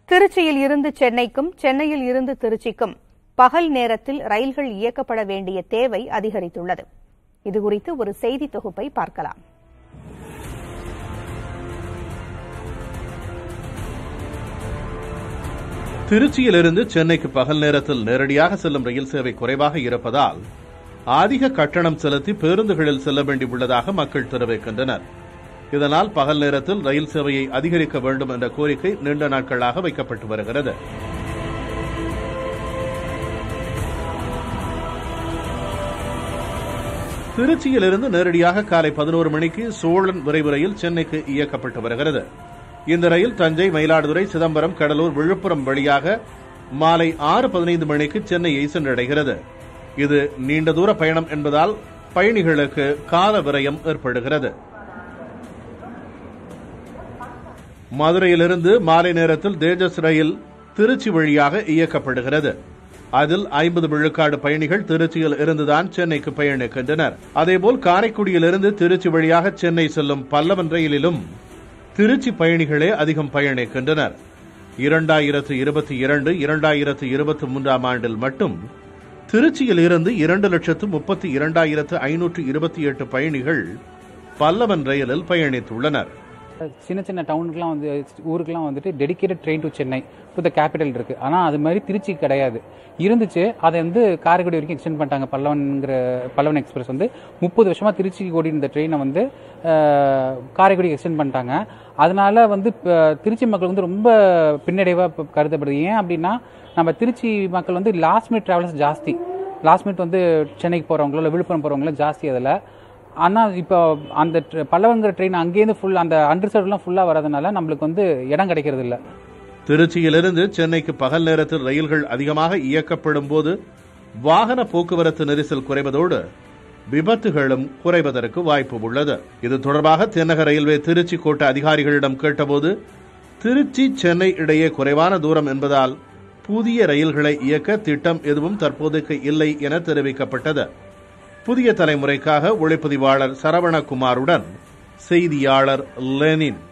திருச்சியில் இருந்து சென்னைக்கும் சென்னையில் இருந்து திருச்சிக்கும் பகல் நேரத்தில் ரயில்கள் இயக்கப்பட வேண்டிய தேவை அதிகரித்துள்ளது இதுகுறித்து ஒரு செய்தி தொகுப்பை பார்க்கலாம் திருச்சியிலிருந்து சென்னைக்கு பகல் நேரத்தில் நேரடியாக செல்லும் ரயில் சேவை குறைவாக இருப்பதால் அதிக கட்டணம் செலுத்தி பேருந்துகளில் செல்ல வேண்டியுள்ளதாக மக்கள் தெரிவிக்கின்றனர் இதனால் பகல் நேரத்தில் ரயில் சேவையை அதிகரிக்க வேண்டும் என்ற கோரிக்கை நீண்ட நாட்களாக வைக்கப்பட்டு வருகிறது திருச்சியிலிருந்து நேரடியாக காலை பதினோரு மணிக்கு சோழன் விரைவு ரயில் சென்னைக்கு இயக்கப்பட்டு வருகிறது இந்த ரயில் தஞ்சை மயிலாடுதுறை சிதம்பரம் கடலூர் விழுப்புரம் வழியாக மாலை ஆறு பதினைந்து மணிக்கு சென்னையை சென்றடைகிறது இது நீண்ட தூர பயணம் என்பதால் பயணிகளுக்கு கால விரயம் ஏற்படுகிறது மதுரையிலிருந்து மாலை நேரத்தில் தேஜஸ் ரயில் திருச்சி வழியாக இயக்கப்படுகிறது அதில் ஐம்பது விழுக்காடு பயணிகள் திருச்சியில் இருந்துதான் சென்னைக்கு பயணிக்கின்றனர் அதேபோல் காரைக்குடியிலிருந்து திருச்சி வழியாக சென்னை செல்லும் பல்லவன் ரயிலிலும் திருச்சி பயணிகளே அதிகம் பயணிக்கின்றனர் இரண்டாயிரத்து இருபத்தி இரண்டு இரண்டாயிரத்து இருபத்தி மூன்றாம் ஆண்டில் மட்டும் திருச்சியில் இருந்து இரண்டு லட்சத்து முப்பத்தி இரண்டாயிரத்து ஐநூற்று இருபத்தி எட்டு பயணிகள் பல்லவன் ரயிலில் பயணித்துள்ளனர் சின்ன சின்ன டவுனுக்குலாம் வந்து ஊருக்குலாம் வந்துட்டு dedicated train to Chennai to the capital இருக்கு ஆனால் அது மாதிரி திருச்சி கிடையாது இருந்துச்சு அதை வந்து காரைக்குடி வரைக்கும் எக்ஸ்டெண்ட் பண்ணிட்டாங்க பல்லவன்ங்கிற பல்லவன் எக்ஸ்பிரஸ் வந்து முப்பது வருஷமா திருச்சிக்கு ஓடி இருந்த ட்ரெயினை வந்து அஹ், காரைக்குடி எக்ஸ்டெண்ட் பண்ணிட்டாங்க அதனால வந்து இப்ப திருச்சி மக்கள் வந்து ரொம்ப பின்னடைவாக கருதப்படுது ஏன் அப்படின்னா நம்ம திருச்சி மக்கள் வந்து லாஸ்ட் மினிட் டிராவலர்ஸ் ஜாஸ்தி லாஸ்ட் மினிட் வந்து சென்னைக்கு போகிறவங்களோ இல்லை விழுப்புரம் போகிறவங்களோ ஜாஸ்தி அதில் ஆனால் இப்போ அந்த tr- பல்லவங்கிற ட்ரெயின் அங்கேருந்து ஃபுல் அந்த அண்டர்சர்வ்லாம் ஃபுல்லாக வரதுனால நம்மளுக்கு வந்து இடம் கிடைக்கிறது இல்லை திருச்சியிலிருந்து சென்னைக்கு பகல் நேரத்தில் ரயில்கள் அதிகமாக இயக்கப்படும் போது வாகன போக்குவரத்து நெரிசல் குறைவதோடு விபத்துகளும் குறைவதற்கு வாய்ப்பு உள்ளது இது தொடர்பாக தென்னக ரயில்வே திருச்சி கோட்ட அதிகாரிகளிடம் கேட்டபோது திருச்சி சென்னை இடையே குறைவான தூரம் என்பதால் புதிய ரயில்களை இயக்க திட்டம் எதுவும் தற்போதைக்கு இல்லை என தெரிவிக்கப்பட்டது புதிய தலைமுறைக்காக ஒளிப்பதிவாளர் சரவணகுமாருடன் செய்தியாளர் லெனின்